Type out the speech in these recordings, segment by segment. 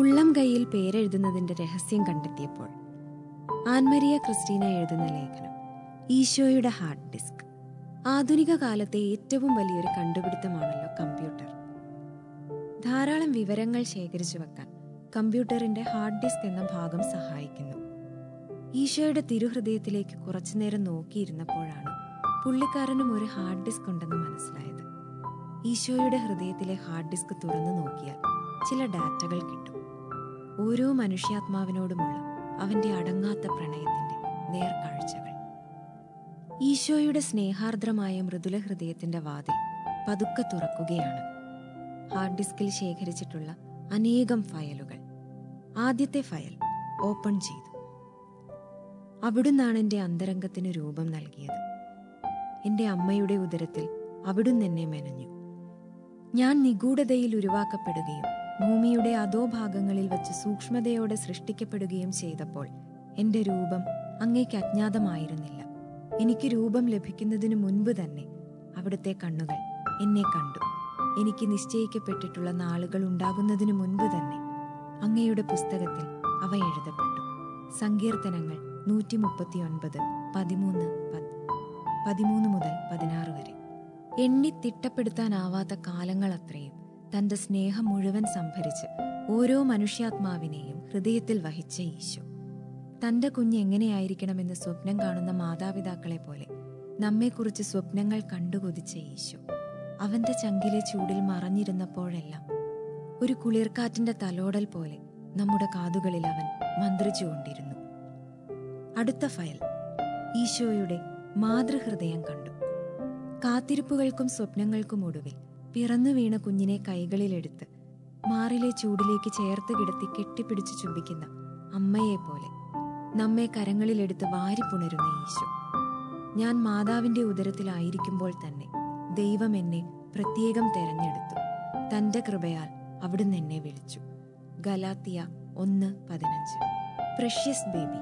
ഉള്ളം കൈയിൽ പേരെഴുതുന്നതിന്റെ രഹസ്യം കണ്ടെത്തിയപ്പോൾ ആൻമരിയ ക്രിസ്റ്റീന എഴുതുന്ന ലേഖനം ഈശോയുടെ ഹാർഡ് ഡിസ്ക് ആധുനിക കാലത്തെ ഏറ്റവും വലിയൊരു കണ്ടുപിടുത്തമാണല്ലോ കമ്പ്യൂട്ടർ ധാരാളം വിവരങ്ങൾ ശേഖരിച്ചു വെക്കാൻ കമ്പ്യൂട്ടറിന്റെ ഹാർഡ് ഡിസ്ക് എന്ന ഭാഗം സഹായിക്കുന്നു ഈശോയുടെ തിരുഹൃദയത്തിലേക്ക് കുറച്ചുനേരം നോക്കിയിരുന്നപ്പോഴാണ് പുള്ളിക്കാരനും ഒരു ഹാർഡ് ഡിസ്ക് ഉണ്ടെന്ന് മനസ്സിലായത് ഈശോയുടെ ഹൃദയത്തിലെ ഹാർഡ് ഡിസ്ക് തുറന്നു നോക്കിയാൽ ചില ഡാറ്റകൾ കിട്ടും ഓരോ മനുഷ്യാത്മാവിനോടുമുള്ള അവന്റെ അടങ്ങാത്ത പ്രണയത്തിന്റെ നേർക്കാഴ്ചകൾ ഈശോയുടെ സ്നേഹാർദ്രമായ മൃദുല ഹൃദയത്തിന്റെ വാതിൽ പതുക്കെ തുറക്കുകയാണ് ഹാർഡ് ഡിസ്കിൽ ശേഖരിച്ചിട്ടുള്ള അനേകം ഫയലുകൾ ആദ്യത്തെ ഫയൽ ഓപ്പൺ ചെയ്തു അവിടുന്നാണ് എൻ്റെ അന്തരംഗത്തിന് രൂപം നൽകിയത് എൻ്റെ അമ്മയുടെ ഉദരത്തിൽ അവിടുന്ന് എന്നെ മെനഞ്ഞു ഞാൻ നിഗൂഢതയിൽ ഉരുവാക്കപ്പെടുകയും ഭൂമിയുടെ അധോഭാഗങ്ങളിൽ വച്ച് സൂക്ഷ്മതയോടെ സൃഷ്ടിക്കപ്പെടുകയും ചെയ്തപ്പോൾ എൻ്റെ രൂപം അങ്ങേക്ക് അജ്ഞാതമായിരുന്നില്ല എനിക്ക് രൂപം ലഭിക്കുന്നതിനു മുൻപ് തന്നെ അവിടുത്തെ കണ്ണുകൾ എന്നെ കണ്ടു എനിക്ക് നിശ്ചയിക്കപ്പെട്ടിട്ടുള്ള നാളുകൾ ഉണ്ടാകുന്നതിനു മുൻപ് തന്നെ അങ്ങയുടെ പുസ്തകത്തിൽ അവ എഴുതപ്പെട്ടു സങ്കീർത്തനങ്ങൾ നൂറ്റി മുപ്പത്തിയൊൻപത് പതിമൂന്ന് പത് പതിമൂന്ന് മുതൽ പതിനാറ് വരെ എണ്ണി തിട്ടപ്പെടുത്താനാവാത്ത കാലങ്ങൾ അത്രയും തന്റെ സ്നേഹം മുഴുവൻ സംഭരിച്ച് ഓരോ മനുഷ്യാത്മാവിനെയും ഹൃദയത്തിൽ വഹിച്ച ഈശോ തന്റെ കുഞ്ഞ് എങ്ങനെയായിരിക്കണമെന്ന് സ്വപ്നം കാണുന്ന മാതാപിതാക്കളെ പോലെ നമ്മെക്കുറിച്ച് സ്വപ്നങ്ങൾ കണ്ടുകൊതിച്ച ഈശോ അവന്റെ ചങ്കിലെ ചൂടിൽ മറഞ്ഞിരുന്നപ്പോഴെല്ലാം ഒരു കുളിർക്കാറ്റിന്റെ തലോടൽ പോലെ നമ്മുടെ കാതുകളിൽ അവൻ മന്ത്രിച്ചുകൊണ്ടിരുന്നു അടുത്ത ഫയൽ ഈശോയുടെ മാതൃഹൃദയം കണ്ടു കാത്തിരിപ്പുകൾക്കും സ്വപ്നങ്ങൾക്കും ഒടുവിൽ പിറന്നു വീണ കുഞ്ഞിനെ കൈകളിലെടുത്ത് മാറിലെ ചൂടിലേക്ക് ചേർത്ത് കിടത്തി കെട്ടിപ്പിടിച്ച് ചുംബിക്കുന്ന അമ്മയെ പോലെ നമ്മെ കരങ്ങളിലെടുത്ത് വാരിപ്പുണരുന്ന ഈശോ ഞാൻ മാതാവിന്റെ ഉദരത്തിലായിരിക്കുമ്പോൾ തന്നെ ദൈവം എന്നെ പ്രത്യേകം തെരഞ്ഞെടുത്തു തന്റെ കൃപയാൽ അവിടുന്ന് എന്നെ വിളിച്ചു ഗലാത്തിയ ഒന്ന് പതിനഞ്ച് പ്രഷ്യസ് ബേബി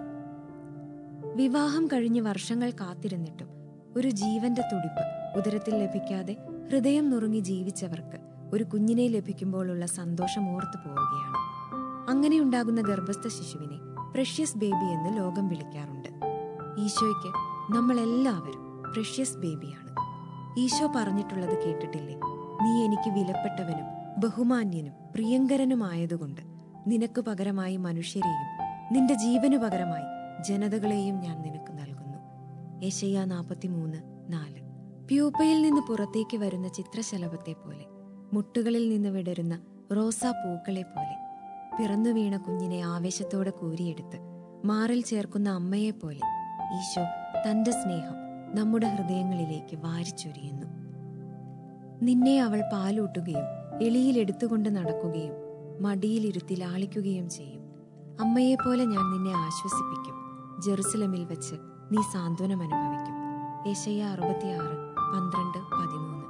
വിവാഹം കഴിഞ്ഞ് വർഷങ്ങൾ കാത്തിരുന്നിട്ടും ഒരു ജീവന്റെ തുടിപ്പ് ഉദരത്തിൽ ലഭിക്കാതെ ഹൃദയം നുറുങ്ങി ജീവിച്ചവർക്ക് ഒരു കുഞ്ഞിനെ ലഭിക്കുമ്പോഴുള്ള സന്തോഷം ഓർത്തു പോവുകയാണ് അങ്ങനെയുണ്ടാകുന്ന ഗർഭസ്ഥ ശിശുവിനെ പ്രഷ്യസ് ബേബി എന്ന് ലോകം വിളിക്കാറുണ്ട് ഈശോയ്ക്ക് നമ്മളെല്ലാവരും പ്രഷ്യസ് ബേബിയാണ് ഈശോ പറഞ്ഞിട്ടുള്ളത് കേട്ടിട്ടില്ലേ നീ എനിക്ക് വിലപ്പെട്ടവനും ബഹുമാന്യനും പ്രിയങ്കരനുമായതുകൊണ്ട് നിനക്ക് പകരമായി മനുഷ്യരെയും നിന്റെ ജീവനു പകരമായി ജനതകളെയും ഞാൻ നിനക്ക് നൽകുന്നു യശയ്യ നാൽപ്പത്തിമൂന്ന് നാല് പ്യൂപ്പയിൽ നിന്ന് പുറത്തേക്ക് വരുന്ന ചിത്രശലഭത്തെ പോലെ മുട്ടുകളിൽ നിന്ന് വിടരുന്ന റോസാ പൂക്കളെ പോലെ പിറന്നു വീണ കുഞ്ഞിനെ ആവേശത്തോടെ കോരിയെടുത്ത് മാറിൽ ചേർക്കുന്ന അമ്മയെ പോലെ ഈശോ തന്റെ സ്നേഹം നമ്മുടെ ഹൃദയങ്ങളിലേക്ക് വാരിച്ചൊരിയുന്നു നിന്നെ അവൾ പാലൂട്ടുകയും എളിയിൽ എടുത്തുകൊണ്ട് നടക്കുകയും മടിയിലിരുത്തി ലാളിക്കുകയും ചെയ്യും അമ്മയെപ്പോലെ ഞാൻ നിന്നെ ആശ്വസിപ്പിക്കും ജെറുസലമിൽ വെച്ച് നീ സാന്ത്വനം അനുഭവിക്കും യേശയ്യ അറുപത്തിയാറ് പന്ത്രണ്ട് പതിമൂന്ന്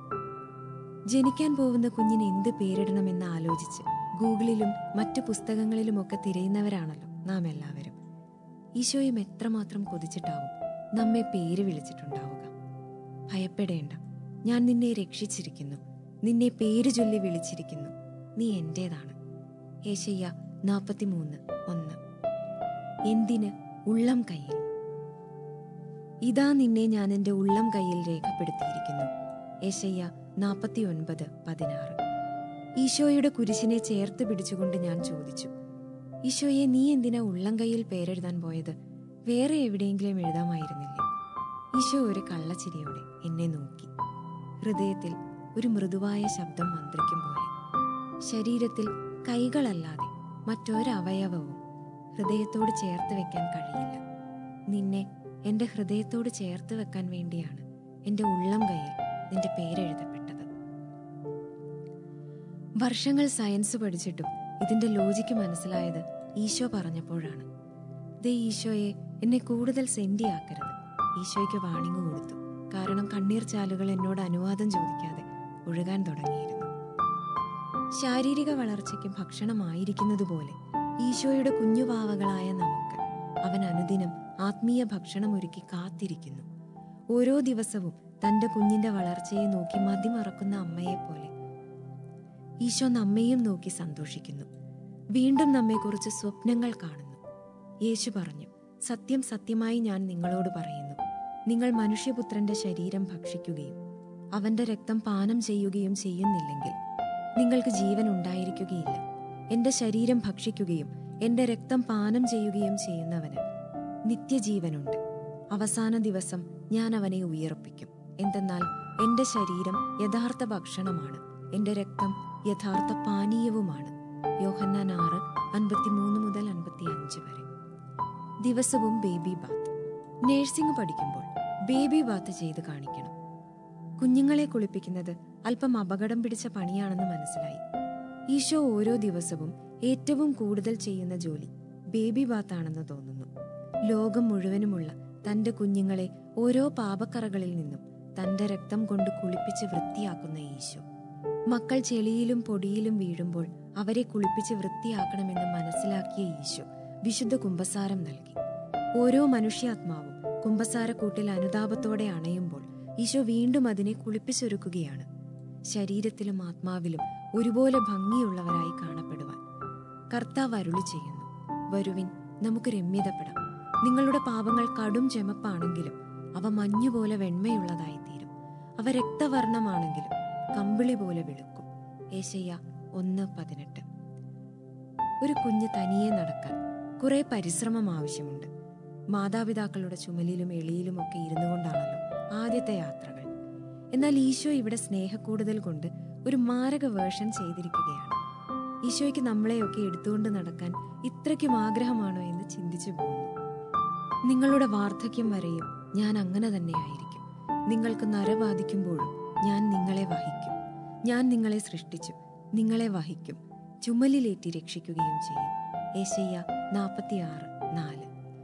ജനിക്കാൻ പോകുന്ന കുഞ്ഞിന് എന്ത് പേരിടണമെന്ന് ആലോചിച്ച് ഗൂഗിളിലും മറ്റു പുസ്തകങ്ങളിലുമൊക്കെ തിരയുന്നവരാണല്ലോ നാം എല്ലാവരും ഈശോയും എത്രമാത്രം കൊതിച്ചിട്ടാവും നമ്മെ പേര് വിളിച്ചിട്ടുണ്ടാവുക ഭയപ്പെടേണ്ട ഞാൻ നിന്നെ രക്ഷിച്ചിരിക്കുന്നു നിന്നെ പേര് ചൊല്ലി വിളിച്ചിരിക്കുന്നു നീ എന്റേതാണ് ഏശയ്യ നാൽപ്പത്തിമൂന്ന് ഒന്ന് എന്തിന് ഉള്ളം കയ്യിൽ ഇതാ നിന്നെ ഞാൻ എൻ്റെ ഉള്ളം കയ്യിൽ രേഖപ്പെടുത്തിയിരിക്കുന്നു ഏശയ്യ നാൽപ്പത്തി ഒൻപത് പതിനാറ് ഈശോയുടെ കുരിശിനെ ചേർത്ത് പിടിച്ചുകൊണ്ട് ഞാൻ ചോദിച്ചു ഈശോയെ നീ എന്തിനാ ഉള്ളം കയ്യിൽ പേരെഴുതാൻ പോയത് വേറെ എവിടെയെങ്കിലും എഴുതാമായിരുന്നില്ലേ ഈശോ ഒരു കള്ളച്ചിരിയോടെ എന്നെ നോക്കി ഹൃദയത്തിൽ ഒരു മൃദുവായ ശബ്ദം മന്ത്രിക്കും പോലെ ശരീരത്തിൽ കൈകളല്ലാതെ മറ്റൊരവയവവും ഹൃദയത്തോട് ചേർത്ത് വെക്കാൻ കഴിയില്ല നിന്നെ എന്റെ ഹൃദയത്തോട് ചേർത്ത് വെക്കാൻ വേണ്ടിയാണ് എന്റെ ഉള്ളം കയ്യിൽ നിന്റെ പേരെഴുതപ്പെട്ടത് വർഷങ്ങൾ സയൻസ് പഠിച്ചിട്ടും ഇതിന്റെ ലോജിക്ക് മനസ്സിലായത് ഈശോ പറഞ്ഞപ്പോഴാണ് ദേ ഈശോയെ എന്നെ കൂടുതൽ സെന്റിയാക്കരുത് ഈശോയ്ക്ക് വാണിംഗ് കൊടുത്തു കാരണം കണ്ണീർ ചാലുകൾ എന്നോട് അനുവാദം ചോദിക്കാതെ ഒഴുകാൻ തുടങ്ങിയിരുന്നു ശാരീരിക വളർച്ചയ്ക്ക് ഭക്ഷണമായിരിക്കുന്നതുപോലെ ഈശോയുടെ കുഞ്ഞുപാവകളായ നമുക്ക് അവൻ അനുദിനം ആത്മീയ ഭക്ഷണം ഒരുക്കി കാത്തിരിക്കുന്നു ഓരോ ദിവസവും തന്റെ കുഞ്ഞിന്റെ വളർച്ചയെ നോക്കി മതിമറക്കുന്ന അമ്മയെ പോലെ ഈശോ നമ്മെയും നോക്കി സന്തോഷിക്കുന്നു വീണ്ടും നമ്മെക്കുറിച്ച് സ്വപ്നങ്ങൾ കാണുന്നു യേശു പറഞ്ഞു സത്യം സത്യമായി ഞാൻ നിങ്ങളോട് പറയുന്നു നിങ്ങൾ മനുഷ്യപുത്രന്റെ ശരീരം ഭക്ഷിക്കുകയും അവന്റെ രക്തം പാനം ചെയ്യുകയും ചെയ്യുന്നില്ലെങ്കിൽ നിങ്ങൾക്ക് ജീവൻ ഉണ്ടായിരിക്കുകയില്ല എന്റെ ശരീരം ഭക്ഷിക്കുകയും എന്റെ രക്തം പാനം ചെയ്യുകയും ചെയ്യുന്നവന് നിത്യജീവനുണ്ട് അവസാന ദിവസം ഞാൻ അവനെ ഉയർപ്പിക്കും എന്തെന്നാൽ എന്റെ ശരീരം യഥാർത്ഥ ഭക്ഷണമാണ് എന്റെ രക്തം യഥാർത്ഥ പാനീയവുമാണ് യോഹന്നാൻ ആറ് അൻപത്തിമൂന്ന് മുതൽ അൻപത്തി അഞ്ച് വരെ ദിവസവും ബേബി ബാത്ത് നേഴ്സിംഗ് പഠിക്കുമ്പോൾ ബേബി ബാത്ത് ചെയ്ത് കാണിക്കണം കുഞ്ഞുങ്ങളെ കുളിപ്പിക്കുന്നത് അല്പം അപകടം പിടിച്ച പണിയാണെന്ന് മനസ്സിലായി ഈശോ ഓരോ ദിവസവും ഏറ്റവും കൂടുതൽ ചെയ്യുന്ന ജോലി ബേബി ബാത്താണെന്ന് തോന്നുന്നു ലോകം മുഴുവനുമുള്ള തന്റെ കുഞ്ഞുങ്ങളെ ഓരോ പാപക്കറകളിൽ നിന്നും തന്റെ രക്തം കൊണ്ട് കുളിപ്പിച്ച് വൃത്തിയാക്കുന്ന ഈശോ മക്കൾ ചെളിയിലും പൊടിയിലും വീഴുമ്പോൾ അവരെ കുളിപ്പിച്ച് വൃത്തിയാക്കണമെന്ന് മനസ്സിലാക്കിയ ഈശോ വിശുദ്ധ കുംഭസാരം നൽകി ഓരോ മനുഷ്യാത്മാവും കുംഭസാരക്കൂട്ടിൽ അനുതാപത്തോടെ അണയുമ്പോൾ ഈശോ വീണ്ടും അതിനെ കുളിപ്പിച്ചൊരുക്കുകയാണ് ശരീരത്തിലും ആത്മാവിലും ഒരുപോലെ ഭംഗിയുള്ളവരായി കാണപ്പെടുവാൻ കർത്താവ് അരുളി ചെയ്യുന്നു വരുവിൻ നമുക്ക് രമ്യതപ്പെടാം നിങ്ങളുടെ പാപങ്ങൾ കടും ചെമപ്പാണെങ്കിലും അവ മഞ്ഞുപോലെ വെണ്മയുള്ളതായി തീരും അവ രക്തവർണമാണെങ്കിലും കമ്പിളി പോലെ വെളുക്കും ഏശയ്യ ഒന്ന് പതിനെട്ട് ഒരു കുഞ്ഞ് തനിയെ നടക്കാൻ കുറെ പരിശ്രമം ആവശ്യമുണ്ട് മാതാപിതാക്കളുടെ ചുമലിലും എളിയിലും ഒക്കെ ഇരുന്നു കൊണ്ടാണല്ലോ ആദ്യത്തെ യാത്രകൾ എന്നാൽ ഈശോ ഇവിടെ സ്നേഹക്കൂടുതൽ കൊണ്ട് ഒരു മാരക വേർഷൻ ചെയ്തിരിക്കുകയാണ് ഈശോയ്ക്ക് നമ്മളെയൊക്കെ എടുത്തുകൊണ്ട് നടക്കാൻ ഇത്രയ്ക്കും ആഗ്രഹമാണോ എന്ന് ചിന്തിച്ചു പോകുന്നു നിങ്ങളുടെ വാർദ്ധക്യം വരെയും ഞാൻ അങ്ങനെ തന്നെയായിരിക്കും നിങ്ങൾക്ക് നര ബാധിക്കുമ്പോഴും ഞാൻ നിങ്ങളെ വഹിക്കും ഞാൻ നിങ്ങളെ സൃഷ്ടിച്ചു നിങ്ങളെ വഹിക്കും ചുമലിലേറ്റി രക്ഷിക്കുകയും ചെയ്യും ഏശയ്യ നാൽപ്പത്തിയാറ് നാല്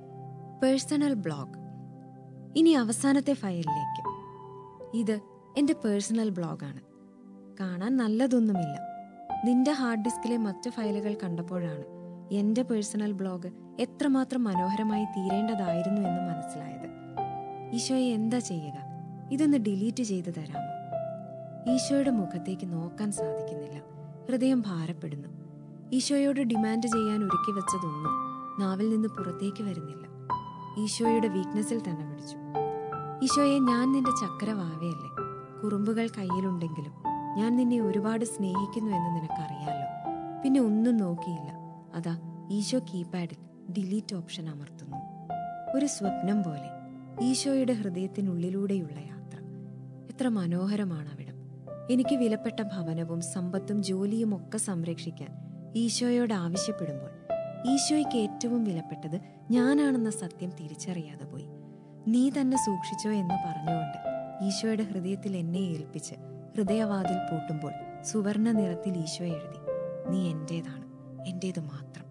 പേഴ്സണൽ ബ്ലോഗ് ഇനി അവസാനത്തെ ഫയലിലേക്ക് ഇത് എൻ്റെ പേഴ്സണൽ ബ്ലോഗാണ് കാണാൻ നല്ലതൊന്നുമില്ല നിന്റെ ഹാർഡ് ഡിസ്കിലെ മറ്റ് ഫയലുകൾ കണ്ടപ്പോഴാണ് എൻ്റെ പേഴ്സണൽ ബ്ലോഗ് എത്രമാത്രം മനോഹരമായി തീരേണ്ടതായിരുന്നു എന്ന് മനസ്സിലായത് ഈശോയെ എന്താ ചെയ്യുക ഇതൊന്ന് ഡിലീറ്റ് ചെയ്തു തരാമോ ഈശോയുടെ മുഖത്തേക്ക് നോക്കാൻ സാധിക്കുന്നില്ല ഹൃദയം ഭാരപ്പെടുന്നു ഈശോയോട് ഡിമാൻഡ് ചെയ്യാൻ ഒരുക്കി വെച്ചതൊന്നും നാവിൽ നിന്ന് പുറത്തേക്ക് വരുന്നില്ല ഈശോയുടെ വീക്ക്നെസ്സിൽ തന്നെ പിടിച്ചു ഈശോയെ ഞാൻ നിന്റെ ചക്കരവാവയല്ലേ കുറുമ്പുകൾ കയ്യിലുണ്ടെങ്കിലും ഞാൻ നിന്നെ ഒരുപാട് സ്നേഹിക്കുന്നു എന്ന് നിനക്കറിയാലോ പിന്നെ ഒന്നും നോക്കിയില്ല അതാ ഈശോ കീപാഡിൽ ഡിലീറ്റ് ഓപ്ഷൻ അമർത്തുന്നു ഒരു സ്വപ്നം പോലെ ഈശോയുടെ ഹൃദയത്തിനുള്ളിലൂടെയുള്ള യാത്ര എത്ര മനോഹരമാണ് അവിടം എനിക്ക് വിലപ്പെട്ട ഭവനവും സമ്പത്തും ജോലിയും ഒക്കെ സംരക്ഷിക്കാൻ ഈശോയോട് ആവശ്യപ്പെടുമ്പോൾ ഈശോയ്ക്ക് ഏറ്റവും വിലപ്പെട്ടത് ഞാനാണെന്ന സത്യം തിരിച്ചറിയാതെ പോയി നീ തന്നെ സൂക്ഷിച്ചോ എന്ന് പറഞ്ഞുകൊണ്ട് ഈശോയുടെ ഹൃദയത്തിൽ എന്നെ ഏൽപ്പിച്ച് ഹൃദയവാതിൽ പൂട്ടുമ്പോൾ സുവർണ നിറത്തിൽ ഈശോ എഴുതി നീ എന്റേതാണ് എന്റേത് മാത്രം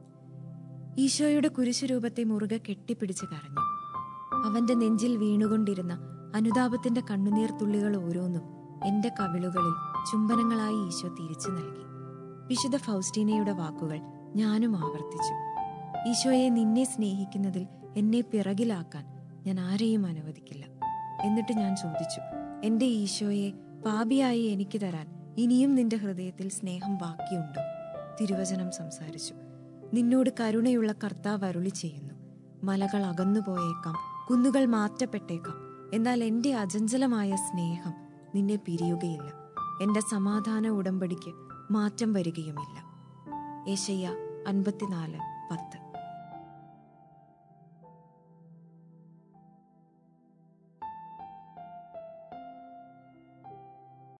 ഈശോയുടെ കുരിശുരൂപത്തെ മുറുകെ കെട്ടിപ്പിടിച്ച് കരഞ്ഞു അവന്റെ നെഞ്ചിൽ വീണുകൊണ്ടിരുന്ന അനുതാപത്തിന്റെ കണ്ണുനീർ തുള്ളികൾ ഓരോന്നും എന്റെ കവിളുകളിൽ ചുംബനങ്ങളായി ഈശോ തിരിച്ചു നൽകി വിശുദ്ധ ഫൗസ്റ്റീനയുടെ വാക്കുകൾ ഞാനും ആവർത്തിച്ചു ഈശോയെ നിന്നെ സ്നേഹിക്കുന്നതിൽ എന്നെ പിറകിലാക്കാൻ ഞാൻ ആരെയും അനുവദിക്കില്ല എന്നിട്ട് ഞാൻ ചോദിച്ചു എന്റെ ഈശോയെ പാപിയായി എനിക്ക് തരാൻ ഇനിയും നിന്റെ ഹൃദയത്തിൽ സ്നേഹം ബാക്കിയുണ്ടോ തിരുവചനം സംസാരിച്ചു നിന്നോട് കരുണയുള്ള കർത്താവ് അരുളി ചെയ്യുന്നു മലകൾ അകന്നുപോയേക്കാം കുന്നുകൾ മാറ്റപ്പെട്ടേക്കാം എന്നാൽ എന്റെ അചഞ്ചലമായ സ്നേഹം നിന്നെ പിരിയുകയില്ല എന്റെ സമാധാന ഉടമ്പടിക്ക് മാറ്റം വരികയുമില്ല ഏശയ്യ അൻപത്തിനാല് പത്ത്